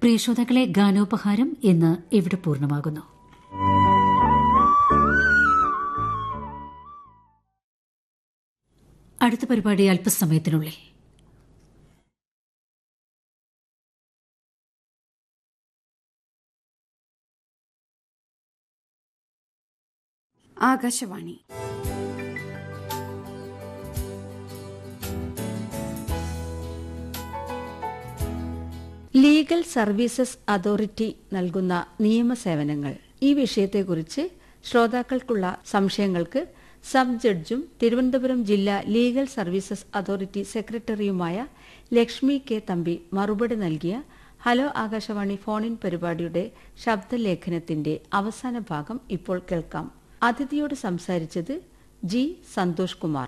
പ്രിയ ശ്രോതാക്കളെ ഗാനോപഹാരം ഇന്ന് ഇവിടെ പൂർണ്ണമാകുന്നു അടുത്ത പരിപാടി അല്പസമയത്തിനുള്ളിൽ ആകാശവാണി ലീഗൽ സർവീസസ് അതോറിറ്റി നൽകുന്ന നിയമസേവനങ്ങൾ ഈ വിഷയത്തെക്കുറിച്ച് ശ്രോതാക്കൾക്കുള്ള സംശയങ്ങൾക്ക് സബ് ജഡ്ജും തിരുവനന്തപുരം ജില്ലാ ലീഗൽ സർവീസസ് അതോറിറ്റി സെക്രട്ടറിയുമായ ലക്ഷ്മി കെ തമ്പി മറുപടി നൽകിയ ഹലോ ആകാശവാണി ഫോണിൻ പരിപാടിയുടെ ശബ്ദലേഖനത്തിന്റെ അവസാന ഭാഗം ഇപ്പോൾ കേൾക്കാം അതിഥിയോട് സംസാരിച്ചത് ജി സന്തോഷ് കുമാർ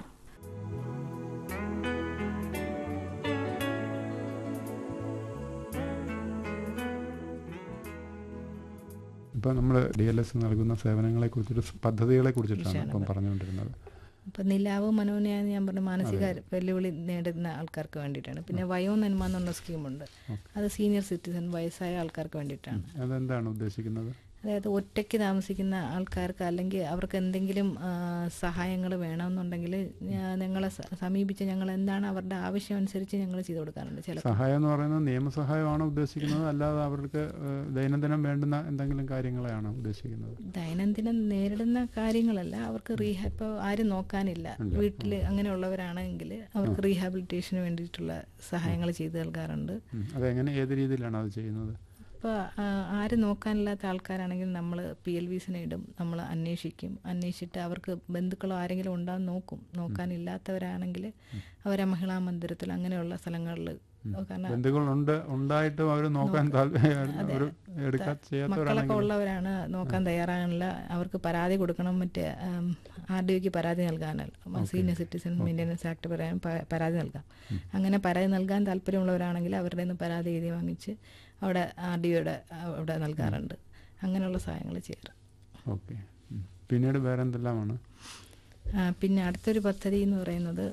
ഇപ്പോൾ നമ്മൾ ഡി എൽ എസ് നൽകുന്ന സേവനങ്ങളെ കുറിച്ചിട്ട് പദ്ധതികളെ കുറിച്ചിട്ടാണ് ഇപ്പം പറഞ്ഞുകൊണ്ടിരുന്നത് ഇപ്പം നിലാവ് മനോനയാന്ന് ഞാൻ പറഞ്ഞ മാനസിക വെല്ലുവിളി നേടുന്ന ആൾക്കാർക്ക് വേണ്ടിയിട്ടാണ് പിന്നെ വയോനന്മ എന്നുള്ള സ്കീമുണ്ട് അത് സീനിയർ സിറ്റിസൺ വയസ്സായ ആൾക്കാർക്ക് വേണ്ടിയിട്ടാണ് അതെന്താണ് ഉദ്ദേശിക്കുന്നത് അതായത് ഒറ്റയ്ക്ക് താമസിക്കുന്ന ആൾക്കാർക്ക് അല്ലെങ്കിൽ അവർക്ക് എന്തെങ്കിലും സഹായങ്ങൾ വേണമെന്നുണ്ടെങ്കിൽ ഞങ്ങളെ സ- സമീപിച്ച് ഞങ്ങൾ എന്താണ് അവരുടെ ആവശ്യം അനുസരിച്ച് ഞങ്ങൾ ചെയ്തു കൊടുക്കാറുണ്ട് ചില സഹായം എന്ന് പറയുന്നത് നിയമസഹായമാണോ ഉദ്ദേശിക്കുന്നത് അല്ലാതെ അവർക്ക് ഏഹ്, ദൈനംദിനം വേണ്ടുന്ന എന്തെങ്കിലും കാര്യങ്ങളെയാണോ ഉദ്ദേശിക്കുന്നത് ദൈനംദിനം നേരിടുന്ന കാര്യങ്ങളല്ല അവർക്ക് റീഹാ ഇപ്പോൾ ആരും നോക്കാനില്ല വീട്ടിൽ അങ്ങനെയുള്ളവരാണെങ്കിൽ അവർക്ക് റീഹാബിലിറ്റേഷന് വേണ്ടിയിട്ടുള്ള സഹായങ്ങൾ ചെയ്തു നൽകാറുണ്ട് ഉം. അതെങ്ങനെ ഏത് രീതിയിലാണ് അത് ചെയ്യുന്നത് ഇപ്പോൾ ആരും നോക്കാനില്ലാത്ത ആൾക്കാരാണെങ്കിൽ നമ്മൾ പി എൽ വിസിനെ ഇടും നമ്മൾ അന്വേഷിക്കും അന്വേഷിച്ചിട്ട് അവർക്ക് ബന്ധുക്കളോ ആരെങ്കിലും ഉണ്ടാകും നോക്കും നോക്കാനില്ലാത്തവരാണെങ്കിൽ അവരെ മഹിളാ മന്ദിരത്തിൽ അങ്ങനെയുള്ള സ്ഥലങ്ങളിൽ കാരണം ബന്ധുക്കളുണ്ട് ഉണ്ടായിട്ടും അവർ നോക്കാൻ താല്പര്യം അവർ എടുക്കാൻ മക്കളൊക്കെ ചെയ്യാത്തവരാണെങ്കിൽ ഉള്ളവരാണ് നോക്കാൻ തയ്യാറാകാനില്ല അവർക്ക് പരാതി കൊടുക്കണം മറ്റേ ആർ ഡി ഒക്ക് പരാതി നൽകാനല്ല സീനിയർ സിറ്റിസൺ മെയിൻ്റനൻസ് ആക്ട് പറയാൻ പ- പരാതി നൽകാം അങ്ങനെ പരാതി നൽകാൻ താല്പര്യമുള്ളവരാണെങ്കിൽ അവരുടെ നിന്ന് പരാതി എഴുതി വാങ്ങിച്ച് അവിടെ ആർ ഡി ഒയുടെ അവിടെ നൽകാറുണ്ട് അങ്ങനെയുള്ള സഹായങ്ങൾ ചെയ്യാറ് ഓക്കെ പിന്നീട് വേറെ എന്തെല്ലാമാണ് ആ, പിന്നെ അടുത്തൊരു പദ്ധതി എന്ന് പറയുന്നത്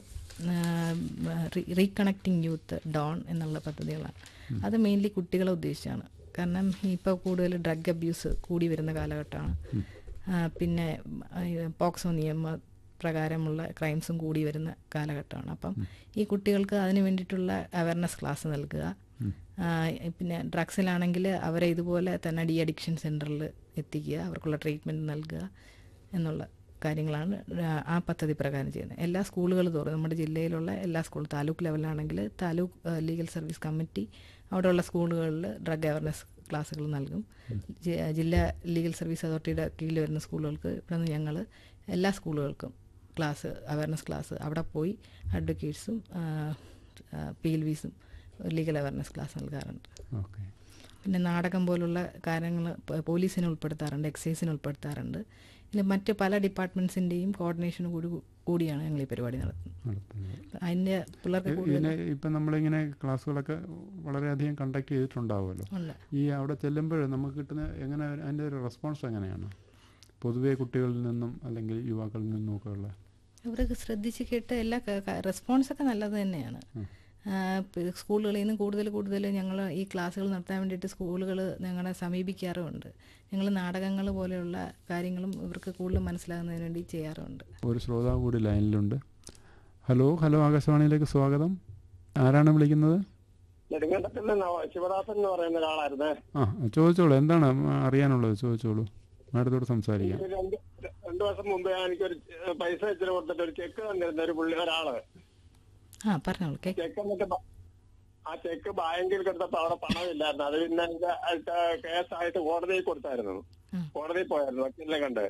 റീകണക്റ്റിംഗ് യൂത്ത് ഡോൺ എന്നുള്ള പദ്ധതികളാണ് അത് മെയിൻലി കുട്ടികളെ ഉദ്ദേശിച്ചാണ് കാരണം ഇപ്പോൾ കൂടുതൽ ഡ്രഗ് അബ്യൂസ് കൂടി വരുന്ന കാലഘട്ടമാണ് ആ, പിന്നെ പോക്സോ നിയമ പ്രകാരമുള്ള ക്രൈംസും കൂടി വരുന്ന കാലഘട്ടമാണ് അപ്പം ഈ കുട്ടികൾക്ക് അതിന് വേണ്ടിയിട്ടുള്ള അവയർനെസ് ക്ലാസ് നൽകുക ആ, പിന്നെ ഡ്രഗ്സിലാണെങ്കിൽ അവരെ ഇതുപോലെ തന്നെ ഡി അഡിക്ഷൻ സെൻറ്ററിൽ എത്തിക്കുക അവർക്കുള്ള ട്രീറ്റ്മെൻറ്റ് നൽകുക എന്നുള്ള കാര്യങ്ങളാണ് ആ- ആ പദ്ധതി പ്രകാരം ചെയ്യുന്നത് എല്ലാ സ്കൂളുകൾ തോറും നമ്മുടെ ജില്ലയിലുള്ള എല്ലാ സ്കൂൾ താലൂക്ക് ലെവലിലാണെങ്കിൽ താലൂക്ക് ആ, ലീഗൽ സർവീസ് കമ്മിറ്റി അവിടെയുള്ള സ്കൂളുകളിൽ ഡ്രഗ് അവയർനെസ് ക്ലാസ്സുകൾ നൽകും ജി- ജില്ലാ ലീഗൽ സർവീസ് അതോറിറ്റിയുടെ കീഴിൽ വരുന്ന സ്കൂളുകൾക്ക് ഇവിടെ നിന്ന് ഞങ്ങൾ എല്ലാ സ്കൂളുകൾക്കും ക്ലാസ് അവയർനെസ് ക്ലാസ് അവിടെ പോയി അഡ്വക്കേറ്റ്സും പി എൽ വിസും ലീഗൽ അവയർനെസ് ക്ലാസ് നൽകാറുണ്ട് ഓക്കെ പിന്നെ നാടകം പോലുള്ള കാര്യങ്ങൾ പോലീസിനെ ഉൾപ്പെടുത്താറുണ്ട് എക്സൈസിനെ ഉൾപ്പെടുത്താറുണ്ട് പിന്നെ മറ്റ് പല ഡിപ്പാർട്ട്മെൻറ്റ്സിൻ്റെയും കോർഡിനേഷൻ കൂടി കൂടിയാണ് ഞങ്ങൾ ഈ പരിപാടി നടത്തുന്നത് നടത്തുന്നത് അതിൻ്റെ പിള്ളേർക്ക് കൂടുതൽ ഇതിനെ ഇപ്പം നമ്മളിങ്ങനെ ക്ലാസ്സുകളൊക്കെ വളരെയധികം കണ്ടക്ട് ചെയ്തിട്ടുണ്ടാവുമല്ലോ ഉണ്ട് ഈ അവിടെ ചെല്ലുമ്പോൾ നമുക്ക് കിട്ടുന്ന എങ്ങനെ അതിൻ്റെ ഒരു റെസ്പോൺസ് എങ്ങനെയാണ് പൊതുവേ കുട്ടികളിൽ നിന്നും അല്ലെങ്കിൽ യുവാക്കളിൽ നിന്നും ഒക്കെ ഉള്ള അവർക്ക് ശ്രദ്ധിച്ച് കേട്ട് എല്ലാ റെസ്പോൺസൊക്കെ നല്ലത് തന്നെയാണ് ആ, പ് സ്കൂളുകളിൽ നിന്ന് കൂടുതൽ കൂടുതൽ ഞങ്ങൾ ഈ ക്ലാസ്സുകൾ നടത്താൻ വേണ്ടിയിട്ട് സ്കൂളുകൾ ഞങ്ങളെ സമീപിക്കാറുമുണ്ട് ഞങ്ങൾ നാടകങ്ങൾ പോലെയുള്ള കാര്യങ്ങളും ഇവർക്ക് കൂടുതൽ മനസ്സിലാകുന്നതിന് വേണ്ടി ചെയ്യാറുണ്ട് ഒരു ശ്രോതാവ് കൂടി ലൈനിലുണ്ട് ഹലോ ഹലോ ആകാശവാണിയിലേക്ക് സ്വാഗതം ആരാണ് വിളിക്കുന്നത് നെടുങ്കണ്ടത്തിൽ നിന്ന് ശിവദാസൻ എന്ന് പറയുന്ന ഒരാളായിരുന്നേ ആ ചോദിച്ചോളൂ എന്താണ് അറിയാനുള്ളത് ചോദിച്ചോളൂ മാഡത്തോട് സംസാരിക്കാം ഇത് രണ്ട് രണ്ടു വർഷം മുമ്പ് എനിക്കൊരു പൈസ ഇച്ചിരി കൊടുത്തിട്ട് ഒരു ചെക്ക് തന്നിരുന്ന ഒരു പുള്ളി ഒരാള് ആ പറഞ്ഞോളൂ കേ ചെക്ക് എന്നിട്ട് ബ- ആ ചെക്ക് ബാങ്കിൽ കൊടുത്തപ്പോ അവിടെ പണമില്ലായിരുന്നു അത് പിന്നെ ഇത് അടുത്ത കേസായിട്ട് കോടതിയിൽ കൊടുത്തായിരുന്നു ഉം. കോടതിയിൽ പോയായിരുന്നു വക്കീലിനെ കണ്ട്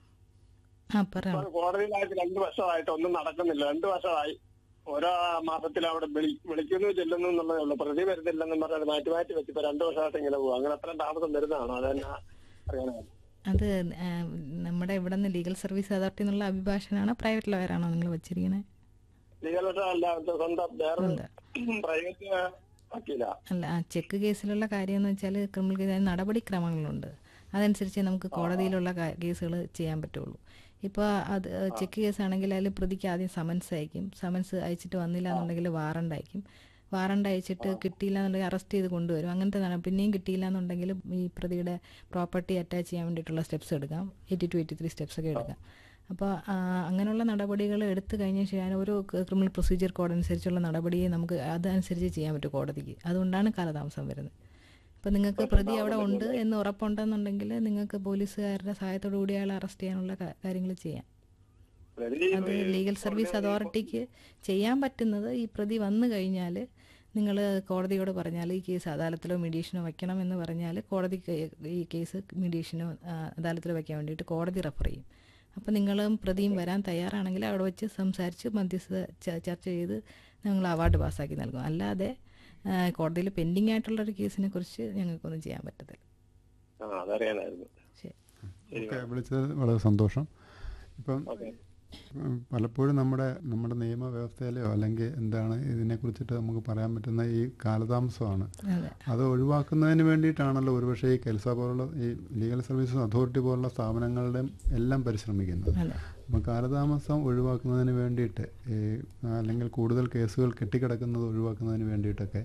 ആ അപ്പൊ പറഞ്ഞോളൂ കോടതിയിലായിട്ട് രണ്ടു വർഷമായിട്ട് ഒന്നും നടക്കുന്നില്ല രണ്ടു വർഷമായി ഓരോ മാസത്തിൽ അവിടെ വിളി വിളിക്കുന്നു ചെല്ലുന്നു എന്നുള്ളതേ ഉള്ളൂ പ്രതി വരുന്നില്ലെന്നും പറഞ്ഞത് മാറ്റി മാറ്റി വെച്ച് ഇപ്പൊ രണ്ടു വർഷമായിട്ട് ഇങ്ങനെ പോകും അങ്ങനെ അത്രയും താമസം വരുന്നതാണോ അതെന്നെ അറിയാനാണ് അത് ആ, നമ്മുടെ ഇവിടെ നിന്ന് ലീഗൽ സർവീസ് അതോറിറ്റി എന്നുള്ള അഭിഭാഷകനാണോ പ്രൈവറ്റ് ലോയറാണോ നിങ്ങൾ വെച്ചിരിക്കുന്നത് ലീഗൽ അല്ല ഇത് സ്വന്തം വേറെ ഉണ്ട്. പ്രൈവറ്റ് വക്കീല അല്ല ആ ചെക്ക് കേസിലുള്ള കാര്യം എന്ന് വെച്ചാൽ ക്രിമിനൽ കേസ് നടപടിക്രമങ്ങളുണ്ട് അതനുസരിച്ച് നമുക്ക് കോടതിയിലുള്ള കേസുകൾ ചെയ്യാൻ പറ്റുള്ളൂ ഇപ്പോൾ അത് ചെക്ക് കേസാണെങ്കിൽ അതിൽ പ്രതിക്ക് ആദ്യം സമൻസ് അയക്കും സമൻസ് അയച്ചിട്ട് വന്നില്ല എന്നുണ്ടെങ്കിൽ വാറണ്ട് അയക്കും വാറണ്ട് അയച്ചിട്ട് കിട്ടിയില്ല എന്നുണ്ടെങ്കിൽ അറസ്റ്റ് ചെയ്ത് കൊണ്ടുവരും അങ്ങനത്തെ നട- പിന്നെയും കിട്ടിയില്ല എന്നുണ്ടെങ്കിൽ ഈ പ്രതിയുടെ പ്രോപ്പർട്ടി അറ്റാച്ച് ചെയ്യാൻ വേണ്ടിയിട്ടുള്ള സ്റ്റെപ്സ് എടുക്കാം eighty two eighty three steps ഒക്കെ എടുക്കാം അപ്പോൾ അങ്ങനെയുള്ള നടപടികൾ എടുത്തു കഴിഞ്ഞ ശേഷം ഓരോ ക്രിമിനൽ പ്രൊസീജിയർ കോഡ് അനുസരിച്ചുള്ള നടപടിയെ നമുക്ക് അതനുസരിച്ച് ചെയ്യാൻ പറ്റും കോടതിക്ക് അതുകൊണ്ടാണ് കാലതാമസം വരുന്നത് ഇപ്പം നിങ്ങൾക്ക് പ്രതി അവിടെ ഉണ്ട് എന്ന് ഉറപ്പുണ്ടെന്നുണ്ടെങ്കിൽ നിങ്ങൾക്ക് പോലീസുകാരുടെ സഹായത്തോടു കൂടി അയാളെ അറസ്റ്റ് ചെയ്യാനുള്ള കാര്യങ്ങൾ ചെയ്യാം പ്രതി അത് ലീഗൽ സർവീസ് അതോറിറ്റിക്ക് ചെയ്യാൻ പറ്റുന്നത് ഈ പ്രതി വന്നു കഴിഞ്ഞാൽ നിങ്ങൾ കോടതിയോട് പറഞ്ഞാൽ ഈ കേസ് അദാലത്തിലോ മീഡിയേഷനോ വയ്ക്കണം എന്ന് പറഞ്ഞാൽ കോടതി ഈ കേസ് മീഡിയേഷനോ ആ, അദാലത്തിലോ വയ്ക്കാൻ വേണ്ടിയിട്ട് കോടതി റെഫർ ചെയ്യും അപ്പോൾ നിങ്ങളും പ്രതിയും വരാൻ തയ്യാറാണെങ്കിൽ അവിടെ വെച്ച് സംസാരിച്ച് മധ്യസ്ഥ ച- ചർച്ച ചെയ്ത് നിങ്ങൾ അവാർഡ് പാസ്സാക്കി നൽകും അല്ലാതെ കോടതിയിൽ പെൻഡിങ് ആയിട്ടുള്ളൊരു കേസിനെ കുറിച്ച് ഞങ്ങൾക്കൊന്നും ചെയ്യാൻ പറ്റത്തില്ല ആ അതറിയാനായിരുന്നു ശരി ഓക്കെ വിളിച്ചത് വളരെ സന്തോഷം ഇപ്പം ഓക്കെ ഉം, പലപ്പോഴും നമ്മുടെ നമ്മുടെ നിയമവ്യവസ്ഥയിലോ അല്ലെങ്കിൽ എന്താണ് ഇതിനെക്കുറിച്ചിട്ട് നമുക്ക് പറയാൻ പറ്റുന്ന ഈ കാലതാമസമാണ് അതെ അത് ഒഴിവാക്കുന്നതിന് വേണ്ടിയിട്ടാണല്ലോ ഒരുപക്ഷേ ഈ കെൽസ പോലുള്ള ഈ ലീഗൽ സർവീസസ് അതോറിറ്റി പോലുള്ള സ്ഥാപനങ്ങളുടെയും എല്ലാം പരിശ്രമിക്കുന്നത് അതെ അപ്പം കാലതാമസം ഒഴിവാക്കുന്നതിന് വേണ്ടിയിട്ട് ഈ അല്ലെങ്കിൽ കൂടുതൽ കേസുകൾ കെട്ടിക്കിടക്കുന്നത് ഒഴിവാക്കുന്നതിന് വേണ്ടിയിട്ടൊക്കെ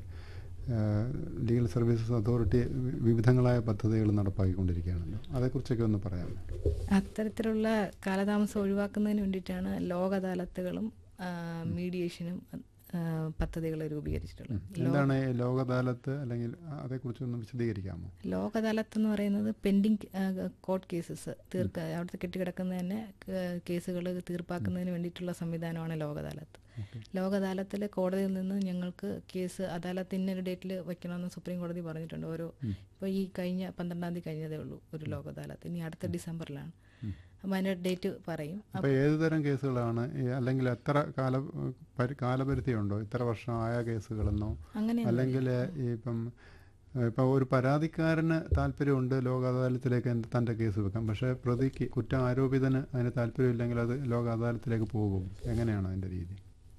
ലീഗൽ സർവീസസ് അതോറിറ്റി വി- വിവിധങ്ങളായ പദ്ധതികൾ നടപ്പാക്കിക്കൊണ്ടിരിക്കുകയാണല്ലോ അതേക്കുറിച്ചൊക്കെ ഒന്ന് പറയാമോ അത്തരത്തിലുള്ള കാലതാമസം ഒഴിവാക്കുന്നതിന് വേണ്ടിയിട്ടാണ് ലോക അദാലത്തുകളും ആ, മീഡിയേഷനും പദ്ധതികൾ രൂപീകരിച്ചിട്ടുള്ളത് ലോ- എന്താണ് ഈ ലോക അദാലത്ത് അല്ലെങ്കിൽ അതേക്കുറിച്ചൊന്ന് വിശദീകരിക്കാമോ ലോക അദാലത്ത് എന്ന് പറയുന്നത് പെൻഡിങ് കോർട്ട് കേസസ് തീർക്ക അവിടുത്തെ കെട്ടിക്കിടക്കുന്ന തന്നെ കേസുകൾ തീർപ്പാക്കുന്നതിന് വേണ്ടിയിട്ടുള്ള സംവിധാനമാണ് ലോക അദാലത്ത് ലോക അദാലത്തിൽ കോടതിയിൽ നിന്ന് ഞങ്ങൾക്ക് കേസ് അദാലത്ത് ഇന്നൊരു ഡേറ്റിൽ വെക്കണമെന്ന് സുപ്രീം കോടതി പറഞ്ഞിട്ടുണ്ട് ഓരോ ഇപ്പോൾ ഈ കഴിഞ്ഞ പന്ത്രണ്ടാം തീയതി കഴിഞ്ഞതേ ഉള്ളൂ ഒരു ലോക അദാലത്ത് ഇനി അടുത്ത ഡിസംബറിലാണ് അപ്പോൾ അതിൻ്റെ ഡേറ്റ് പറയും അപ്പോൾ ഏത് തരം കേസുകളാണ് ഈ അല്ലെങ്കിൽ എത്ര കാല പരി- കാലപരിധി ഉണ്ടോ ഇത്ര വർഷം ആയ കേസുകളെന്നോ അങ്ങനെ അല്ലെങ്കിൽ ഈ ഇപ്പം ഇപ്പോൾ ഒരു പരാതിക്കാരന് താല്പര്യമുണ്ട് ലോക അദാലത്തിലേക്ക് എന്ത് തൻ്റെ കേസ് വെക്കാം പക്ഷേ പ്രതിക്ക് കുറ്റം ആരോപിതന് അതിന് താല്പര്യമില്ലെങ്കിൽ അത് ലോക അദാലത്തിലേക്ക് പോകും എങ്ങനെയാണ് അതിൻ്റെ രീതി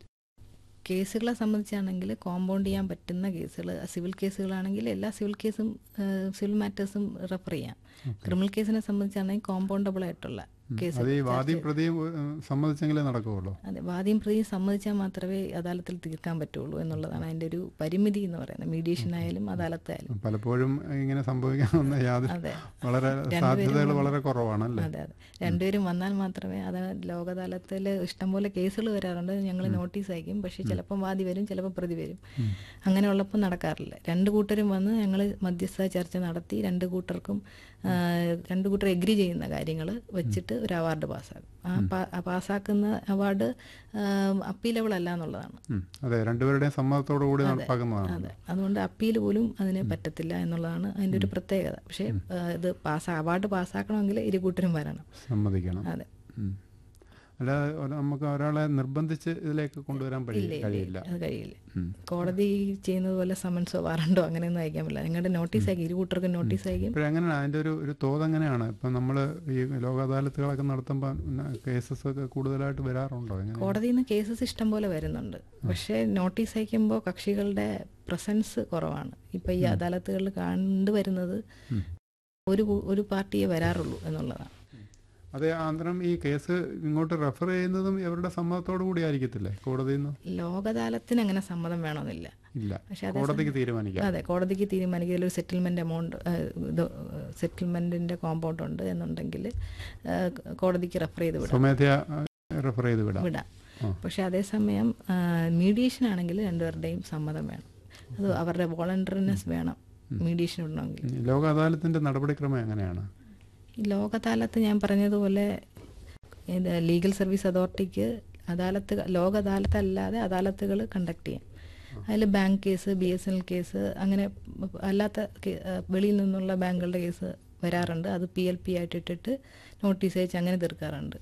കേസുകളെ സംബന്ധിച്ചാണെങ്കിൽ കോമ്പൗണ്ട് ചെയ്യാൻ പറ്റുന്ന കേസുകൾ സിവിൽ കേസുകളാണെങ്കിൽ എല്ലാ സിവിൽ കേസും സിവിൽ മാറ്റേഴ്സും റെഫർ ചെയ്യാം ക്രിമിനൽ കേസിനെ സംബന്ധിച്ചാണെങ്കിൽ കോമ്പൗണ്ടബിൾ ആയിട്ടുള്ള കേസ് അത് ഈ വാദിയും പ്രതിയും ഉം, സമ്മതിച്ചെങ്കിലേ നടക്കുകയുള്ളൂ അതെ വാദിയും പ്രതിയും സമ്മതിച്ചാൽ മാത്രമേ അദാലത്തിൽ തീർക്കാൻ പറ്റുള്ളൂ എന്നുള്ളതാണ് അതിൻ്റെ ഒരു പരിമിതി എന്ന് പറയുന്നത് മീഡിയേഷൻ ആയാലും അദാലത്തായാലും പലപ്പോഴും ഇങ്ങനെ സംഭവിക്കാവുന്ന യാതൊരു അതെ വളരെ സാധ്യതകൾ വളരെ കുറവാണല്ലേ അതെ അതെ രണ്ടുപേരും വന്നാൽ മാത്രമേ അത് ലോക അദാലത്തിൽ ഇഷ്ടംപോലെ കേസുകൾ വരാറുണ്ട് ഞങ്ങൾ നോട്ടീസ് അയക്കും പക്ഷേ ചിലപ്പം വാദി വരും ചിലപ്പോൾ പ്രതി വരും അങ്ങനെയുള്ളപ്പോൾ നടക്കാറില്ല രണ്ട് കൂട്ടരും വന്ന് ഞങ്ങൾ മധ്യസ്ഥ ചർച്ച നടത്തി രണ്ട് കൂട്ടർക്കും ആ, രണ്ട് കൂട്ടർ എഗ്രി ചെയ്യുന്ന കാര്യങ്ങൾ വെച്ചിട്ട് ഒരു അവാർഡ് പാസ്സാക്കും ആ പാ- ആ പാസ്സാക്കുന്ന അവാർഡ് അപ്പീലബിൾ അല്ല എന്നുള്ളതാണ് ഉം. അതെ രണ്ടുപേരുടെയും സമ്മതത്തോടു കൂടി നടപ്പാക്കുന്നതാണ് അതെ അതുകൊണ്ട് അപ്പീൽ പോലും അതിന് പറ്റത്തില്ല എന്നുള്ളതാണ് അതിൻ്റെ ഒരു പ്രത്യേകത പക്ഷേ ആ, ഇത് പാസ് അവാർഡ് പാസ്സാക്കണമെങ്കിൽ ഇരു കൂട്ടരും വരണം സമ്മതിക്കണം അതെ ഉം. അല്ലാതെ ഒരു- നമുക്ക് ഒരാളെ നിർബന്ധിച്ച് ഇതിലേക്ക് കൊണ്ടുവരാൻ കഴി- ഇല്ല, ഇല്ല, കഴിയില്ല അത് കഴിയില്ല ഉം. കോടതി ചെയ്യുന്നത് പോലെ സമൻസോ വാറണ്ടോ അങ്ങനെയൊന്നും അയക്കാൻ പറ്റില്ല നിങ്ങളുടെ നോട്ടീസ് അയക്കും ഇരു കൂട്ടർക്കും നോട്ടീസ് അയക്കും ഇപ്പോഴെങ്ങനെയാണ് അതിൻ്റെ ഒരു ഒരു തോത് എങ്ങനെയാണ് ഇപ്പം നമ്മൾ ഈ ലോക അദാലത്തുകളൊക്കെ നടത്തുമ്പോൾ കേസസ് ഒക്കെ കൂടുതലായിട്ട് വരാറുണ്ടോ എങ്ങനെ കോടതിയിൽ നിന്ന് കേസസ് ഇഷ്ടം പോലെ വരുന്നുണ്ട് പക്ഷേ നോട്ടീസ് അയക്കുമ്പോൾ കക്ഷികളുടെ പ്രസൻസ് കുറവാണ് ഇപ്പം ഈ അദാലത്തുകളിൽ കണ്ടുവരുന്നത് ഒരു കൂ- ഒരു പാർട്ടിയെ വരാറുള്ളൂ എന്നുള്ളതാണ് അതെ അന്തരം ഈ കേസ് ഇങ്ങോട്ട് റെഫർ ചെയ്യുന്നതും ഇവരുടെ സമ്മതത്തോടു കൂടി ആയിരിക്കത്തില്ലേ കോടതിയിൽ നിന്ന് ലോക അദാലത്തിന് അങ്ങനെ സമ്മതം വേണമെന്നില്ല ഇല്ല പക്ഷേ അതേ കോടതിക്ക് തീരുമാനിക്കാം അതെ കോടതിക്ക് തീരുമാനിക്കുക ഒരു സെറ്റിൽമെന്റ് എമൗണ്ട് ഇത് സെറ്റിൽമെന്റിന്റെ കോമ്പൗണ്ട് ഉണ്ട് എന്നുണ്ടെങ്കിൽ ഏഹ്, കോടതിക്ക് റെഫർ ചെയ്ത് വിടാം സ്വമേധയാ റെഫർ ചെയ്ത് വിടാം വിടാം ആ. പക്ഷെ അതേസമയം മീഡിയേഷൻ ആണെങ്കിൽ രണ്ടുപേരുടെയും സമ്മതം വേണം അത് അവരുടെ വോളണ്ടറിനെസ് വേണം മീഡിയേഷൻ ഇടണമെങ്കിൽ ഈ ലോക അദാലത്തിൻ്റെ നടപടിക്രമം എങ്ങനെയാണ് ഈ ലോക അദാലത്ത് ഞാൻ പറഞ്ഞതുപോലെ ഇത് ലീഗൽ സർവീസ് അതോറിറ്റിക്ക് അദാലത്ത് ലോക അദാലത്ത് അല്ലാതെ അദാലത്തുകൾ കണ്ടക്ട് ചെയ്യാം അതിൽ bank case B S N L case അങ്ങനെ അല്ലാത്ത കേ- ആ, വെളിയിൽ നിന്നുള്ള ബാങ്കുകളുടെ കേസ് വരാറുണ്ട് അത് പി എൽ പി ആയിട്ട് ഇട്ടിട്ട് നോട്ടീസ് അയച്ച് അങ്ങനെ തീർക്കാറുണ്ട്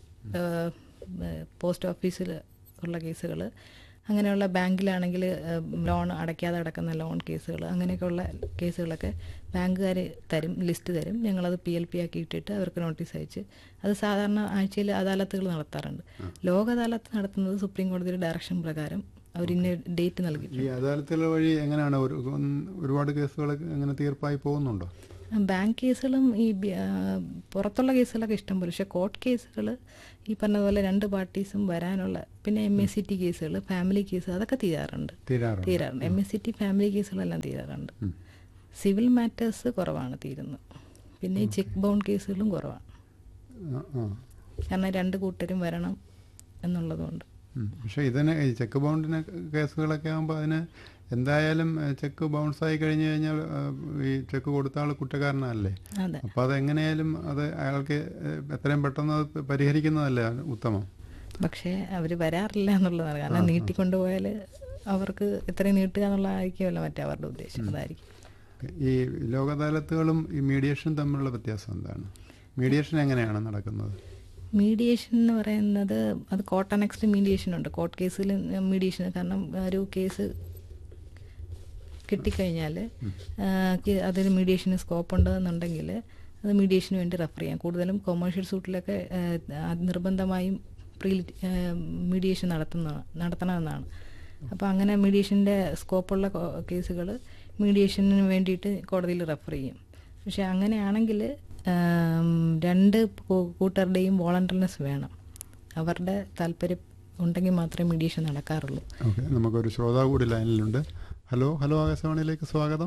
പോസ്റ്റ് ഓഫീസിൽ ഉള്ള കേസുകൾ അങ്ങനെയുള്ള ബാങ്കിലാണെങ്കിൽ ലോൺ അടയ്ക്കാതെ കിടക്കുന്ന ലോൺ കേസുകൾ അങ്ങനെയൊക്കെയുള്ള കേസുകളൊക്കെ ബാങ്കുകാർ തരും ലിസ്റ്റ് തരും ഞങ്ങളത് പി എൽ പി ആക്കി ഇട്ടിട്ട് അവർക്ക് നോട്ടീസ് അയച്ച് അത് സാധാരണ ആഴ്ചയിൽ അദാലത്തുകൾ നടത്താറുണ്ട് ലോക അദാലത്ത് നടത്തുന്നത് സുപ്രീം കോടതിയുടെ ഡയറക്ഷൻ പ്രകാരം അവർ ഇന്ന ഡേറ്റ് നൽകി ഈ അദാലത്തുകൾ വഴി എങ്ങനെയാണ് ഒരു ഉം, ഒരുപാട് കേസുകൾ എങ്ങനെ തീർപ്പായി പോകുന്നുണ്ടോ ബാങ്ക് കേസുകളും ഈ ബി- ആ, പുറത്തുള്ള കേസുകളൊക്കെ ഇഷ്ടംപോലെ പക്ഷേ കോർട്ട് കേസുകൾ ഈ പറഞ്ഞതുപോലെ രണ്ട് പാർട്ടീസും വരാനുള്ള പിന്നെ എം എസ് സി ടി കേസുകൾ ഫാമിലി കേസ് അതൊക്കെ തീരാറുണ്ട് തീരാറുണ്ട് തീരാറുണ്ട് M S C T family കേസുകളെല്ലാം തീരാറുണ്ട് സിവിൽ മാറ്റേഴ്സ് കുറവാണ് തീരുന്നത് പിന്നെ ഈ ചെക്ക് ബൗണ്ട് കേസുകളും കുറവാണ് ആ, ആ. കാരണം രണ്ട് കൂട്ടരും വരണം എന്നുള്ളതുകൊണ്ട് ഉം. പക്ഷേ ഇതിന് ഈ ചെക്ക് ബൗണ്ടിന് കേസുകളൊക്കെ ആകുമ്പോൾ അതിന് എന്തായാലും ഏഹ്, ചെക്ക് ബൗൺസ് ആയി കഴിഞ്ഞു കഴിഞ്ഞാൽ ഏഹ്, ഈ ചെക്ക് കൊടുത്ത ആൾ കുറ്റക്കാരനല്ലേ അതെ അപ്പോൾ അത് എങ്ങനെയായാലും അത് അയാൾക്ക് ഏഹ്, എത്രയും പെട്ടെന്ന് അത് പരിഹരിക്കുന്നതല്ലേ ഉത്തമം പക്ഷേ അവർ വരാറില്ല എന്നുള്ളതാണ് കാരണം നീട്ടിക്കൊണ്ടുപോയാൽ അവർക്ക് എത്രയും നീട്ടുക എന്നുള്ളതായിരിക്കുമല്ലോ മറ്റേ അവരുടെ ഉദ്ദേശം അതായിരിക്കും ഈ ലോക അദാലത്തുകളും ഈ മീഡിയേഷനും തമ്മിലുള്ള വ്യത്യാസം എന്താണ് മീഡിയേഷൻ എങ്ങനെയാണ് നടക്കുന്നത് മീഡിയേഷൻ എന്ന് പറയുന്നത് അത് കോർട്ട് അനക്സ്ഡ് മീഡിയേഷൻ ഉണ്ട് കോർട്ട് കേസിൽ മീഡിയേഷൻ കാരണം ഒരു കേസ് കിട്ടിക്കഴിഞ്ഞാൽ അതിന് മീഡിയേഷന് സ്കോപ്പ് ഉണ്ടെന്നുണ്ടെങ്കിൽ അത് മീഡിയേഷന് വേണ്ടി റെഫർ ചെയ്യാം കൂടുതലും കൊമേഴ്ഷ്യൽ സൂട്ടിലൊക്കെ നിർബന്ധമായും പ്രീ മീഡിയേഷൻ നടത്തുന്ന നടത്തണമെന്നാണ് അപ്പോൾ അങ്ങനെ മീഡിയേഷൻ്റെ സ്കോപ്പുള്ള കേസുകൾ മീഡിയേഷന് വേണ്ടിയിട്ട് കോടതിയിൽ റെഫർ ചെയ്യും പക്ഷെ അങ്ങനെയാണെങ്കിൽ ആം, രണ്ട് കൂ- കൂട്ടരുടെയും വോളണ്ടറിനെസ് വേണം അവരുടെ താല്പര്യം ഉണ്ടെങ്കിൽ മാത്രമേ മീഡിയേഷൻ നടക്കാറുള്ളൂ ഓക്കെ നമുക്കൊരു ശ്രോതാവ് കൂടി ലൈനിലുണ്ട് ഹലോ ഹലോ ആകാശവാണിയിലേക്ക് സ്വാഗതം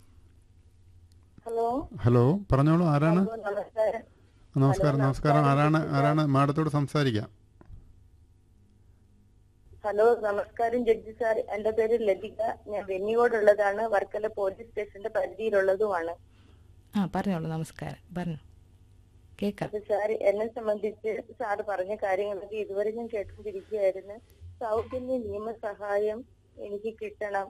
ഹലോ ഹലോ പറഞ്ഞോളൂ ആരാണ് നമസ്കാരം നമസ്കാരം നമസ്കാരം ആരാണ് ആരാണ് മാഡത്തോട് സംസാരിക്കാം ഹലോ നമസ്കാരം ജഡ്ജി സാർ എന്റെ പേര് ലതിക ഞാൻ വെന്നിയോടുള്ളതാണ് വർക്കല പോലീസ് സ്റ്റേഷന്റെ പരിധിയിലുള്ളതുമാണ് ആ പറഞ്ഞോളൂ നമസ്കാരം പറഞ്ഞു കേൾക്കാം അപ്പൊ സാർ എന്നെ സംബന്ധിച്ച് സാർ പറഞ്ഞ കാര്യങ്ങളൊക്കെ ഇതുവരെ ഞാൻ കേട്ടുകൊണ്ടിരിക്കുകയായിരുന്നു സൗജന്യ നിയമസഹായം എനിക്ക് കിട്ടണം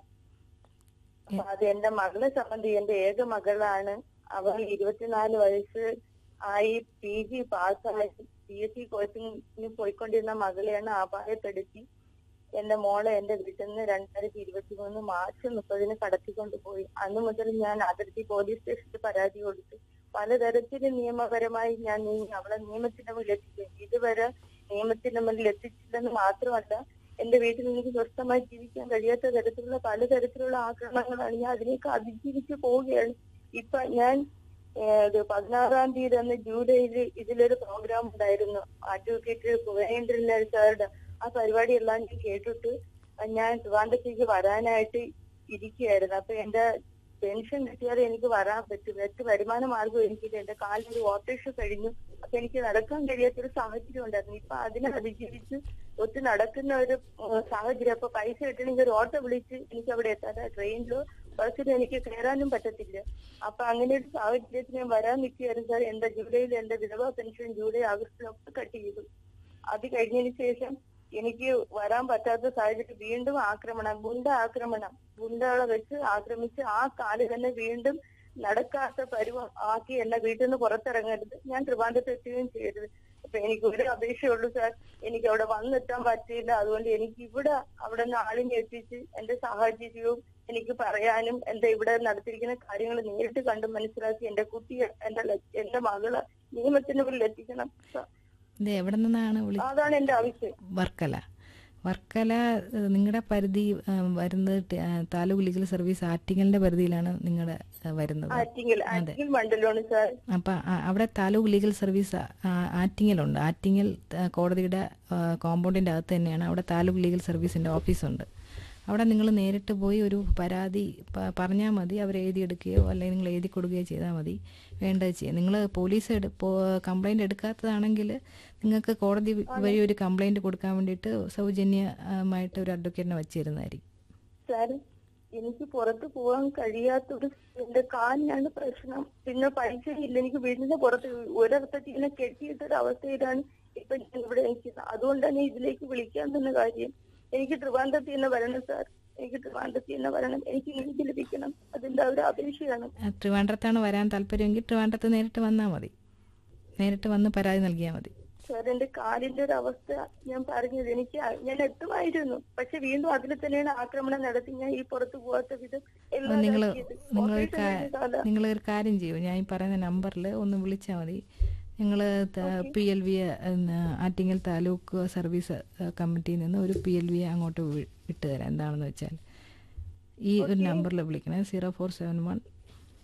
അപ്പൊ അത് എന്റെ മകളെ സംബന്ധിച്ച് എന്റെ ഏക മകളാണ് അവൾ ഇരുപത്തിനാല് വയസ്സ് ആയി പി ജി പാസ്സായി പി എസ് സി കോച്ചിങ്ങിന് പോയിക്കൊണ്ടിരുന്ന മകളെയാണ് അപായപ്പെടുത്തി എന്റെ മോളെ എന്റെ വീട്ടിൽ നിന്ന് രണ്ടായിരത്തി ഇരുപത്തി മൂന്ന് മാർച്ച് മുപ്പതിന് കടത്തിക്കൊണ്ടുപോയി അന്ന് മുതൽ ഞാൻ അതിർത്തി പോലീസ് സ്റ്റേഷനിൽ പരാതി കൊടുത്തു പലതരത്തിൽ നിയമപരമായി ഞാൻ നീങ്ങി അവളെ നിയമത്തിന്റെ മുന്നിൽ എത്തിച്ചു ഇതുവരെ നിയമത്തിന്റെ മുന്നിൽ എത്തിച്ചില്ലെന്ന് മാത്രമല്ല എന്റെ വീട്ടിൽ എനിക്ക് സ്വസ്ഥമായി ജീവിക്കാൻ കഴിയാത്ത തരത്തിലുള്ള പലതരത്തിലുള്ള ആക്രമണങ്ങളാണ് ഞാൻ അതിലേക്ക് അതിജീവിച്ച് പോവുകയാണ് ഇപ്പൊ ഞാൻ ഏഹ്, ഇത് പതിനാറാം തീയതി അന്ന് ജൂലൈയിൽ ഇതിലൊരു പ്രോഗ്രാം ഉണ്ടായിരുന്നു അഡ്വക്കേറ്റ് കുവേന്ദ്രൻ സാറുടെ ആ പരിപാടി എല്ലാം ഞാൻ കേട്ടിട്ട് ഞാൻ ട്രിവാൻഡത്തേക്ക് വരാനായിട്ട് ഇരിക്കുകയായിരുന്നു അപ്പൊ എന്റെ പെൻഷൻ കിട്ടിയാലേ എനിക്ക് വരാൻ പറ്റും മറ്റ് വരുമാന മാർഗം എനിക്കില്ല എന്റെ കാലിനൊരു ഓപ്പറേഷൻ കഴിഞ്ഞു അപ്പൊ എനിക്ക് നടക്കാൻ കഴിയാത്തൊരു സാഹചര്യം ഉണ്ടായിരുന്നു ഇപ്പൊ അതിനെ അതിജീവിച്ച് ഒത്തു നടക്കുന്ന ഒരു ഏഹ്, സാഹചര്യം അപ്പൊ പൈസ കിട്ടണമെങ്കിൽ ഒരു ഓട്ടോ വിളിച്ച് എനിക്ക് അവിടെ എത്താതെ ട്രെയിനിലോ ബസ്സിലോ എനിക്ക് കയറാനും പറ്റത്തില്ല അപ്പൊ അങ്ങനെ ഒരു സാഹചര്യത്തിൽ ഞാൻ വരാൻ നിൽക്കുകയായിരുന്നു സാർ എന്റെ ജൂലൈയിൽ എന്റെ വിധവാ പെൻഷൻ ജൂലൈ ആഗസ്റ്റിലൊക്കെ കട്ട് ചെയ്തു അത് കഴിഞ്ഞതിന് ശേഷം എനിക്ക് വരാൻ പറ്റാത്ത സാഹചര്യം വീണ്ടും ആക്രമണം ഗുണ്ട ആക്രമണം ഗുണ്ടകളെ വെച്ച് ആക്രമിച്ച് ആ കാല് തന്നെ വീണ്ടും നടക്കാത്ത പരുവം ആക്കി എന്നെ വീട്ടിൽ നിന്ന് പുറത്തിറങ്ങരുത് ഞാൻ ട്രിവാൻഡ്രത്ത് എത്തുകയും ചെയ്യരുത് അപ്പൊ എനിക്ക് ഒരു അപേക്ഷയുള്ളൂ സാർ എനിക്ക് അവിടെ വന്നെത്താൻ പറ്റിയില്ല അതുകൊണ്ട് എനിക്ക് ഇവിടെ അവിടെ നിന്ന് ആളിനെ എത്തിച്ച് എന്റെ സാഹചര്യവും എനിക്ക് പറയാനും എന്റെ ഇവിടെ നടത്തിയിരിക്കുന്ന കാര്യങ്ങൾ നേരിട്ട് കണ്ട് മനസ്സിലാക്കി എന്റെ കുട്ടിയെ എന്റെ ല- എന്റെ മകളെ നിയമത്തിന് മുന്നിൽ എത്തിക്കണം സാർ. ഇത് എവിടെ നിന്നാണ് വിളി അതാണ് എന്റെ ആവശ്യം വർക്കല വർക്കല നിങ്ങളുടെ പരിധി ആ, വരുന്നത് ടി- ആ, താലൂക്ക് ലീഗൽ സർവീസ് ആറ്റിങ്ങലിന്റെ പരിധിയിലാണ് നിങ്ങളുടെ വരുന്നത് ആറ്റിങ്ങൽ ആറ്റിങ്ങൽ മണ്ഡലമാണ് സാർ അപ്പം അവിടെ താലൂക്ക് ലീഗൽ സർവീസ് ആ, ആറ്റിങ്ങലുണ്ട് ആറ്റിങ്ങൽ ആ, കോടതിയുടെ കോമ്പൗണ്ടിൻ്റെ അകത്ത് തന്നെയാണ് അവിടെ താലൂക്ക് ലീഗൽ സർവീസിൻ്റെ ഓഫീസുണ്ട് അവിടെ നിങ്ങൾ നേരിട്ട് പോയി ഒരു പരാതി പ- പറഞ്ഞാൽ മതി അവർ എഴുതിയെടുക്കുകയോ അല്ലെങ്കിൽ നിങ്ങൾ എഴുതി കൊടുക്കുകയോ ചെയ്താൽ മതി വേണ്ടത് ചെയ്യാം നിങ്ങൾ പോലീസ് എടു കംപ്ലൈൻറ്റ് എടുക്കാത്തതാണെങ്കിൽ നിങ്ങൾക്ക് കോടതി വഴി ഒരു കംപ്ലൈൻറ്റ് കൊടുക്കാൻ വേണ്ടിയിട്ട് സൗജന്യമായിട്ട് ഒരു അഡ്വക്കേറ്റിനെ വച്ചിരുന്നതായിരിക്കും സാർ എനിക്ക് പുറത്ത് പോകാൻ കഴിയാത്തൊരു എന്റെ കാലിനാണ് പ്രശ്നം പിന്നെ പൈസ ഇല്ല എനിക്ക് വീടിന്റെ പുറത്ത് ഒരർത്ഥത്തിൽ ഇങ്ങനെ കെട്ടിയിട്ടൊരു അവസ്ഥയിലാണ് ഇപ്പൊ ഞാൻ ഇവിടെ നിൽക്കുന്നത് അതുകൊണ്ടാണ് ഇതിലേക്ക് വിളിക്കാൻ തന്നെ കാര്യം എനിക്ക് ട്രിവാൻഡ്രത്തിൽ തന്നെ വരണം സാർ എനിക്ക് ട്രിവാൻഡ്രത്തിൽ തന്നെ വരണം എനിക്ക് നീതി ലഭിക്കണം അതിന്റെ ഒരു അപേക്ഷയാണ് ആ, ട്രിവാൻഡ്രത്താണ് വരാൻ താല്പര്യമെങ്കിൽ ട്രിവാൻഡ്രത്ത് നേരിട്ട് വന്നാൽ മതി നേരിട്ട് വന്ന് പരാതി നൽകിയാൽ മതി സാർ എന്റെ കാലിന്റെ ഒരു അവസ്ഥ ഞാൻ പറഞ്ഞത് എനിക്ക് അ- ഞാൻ എത്തുമായിരുന്നു പക്ഷെ വീണ്ടും അതിൽ തന്നെയാണ് ആക്രമണം നടത്തി ഞാൻ ഈ പുറത്ത് പോകാത്ത വിധം എല്ലാം നിങ്ങൾ ഇതാക്കിയത്. നിങ്ങളൊരു ഓപ്പറേഷൻ കഴിഞ്ഞ കാലം. നിങ്ങളൊരു കാര്യം ചെയ്യൂ ഞാൻ ഈ പറയുന്ന നമ്പറിൽ ഒന്ന് വിളിച്ചാൽ മതി നിങ്ങൾ P L V Attingal taluk service കമ്മിറ്റിയിൽ നിന്ന് ഒരു പി എൽ വി അങ്ങോട്ട് വി- വിട്ടുതരാം എന്താണെന്ന് വെച്ചാൽ ഈ ഒരു നമ്പറിൽ വിളിക്കണേ zero four seven one zero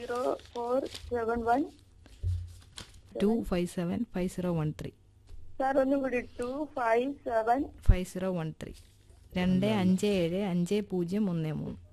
zero four seven one two five seven five zero one three sir ഒന്നും കൂടി two five seven five zero one three രണ്ട് അഞ്ച് ഏഴ് അഞ്ച് പൂജ്യം ഒന്ന് മൂന്ന്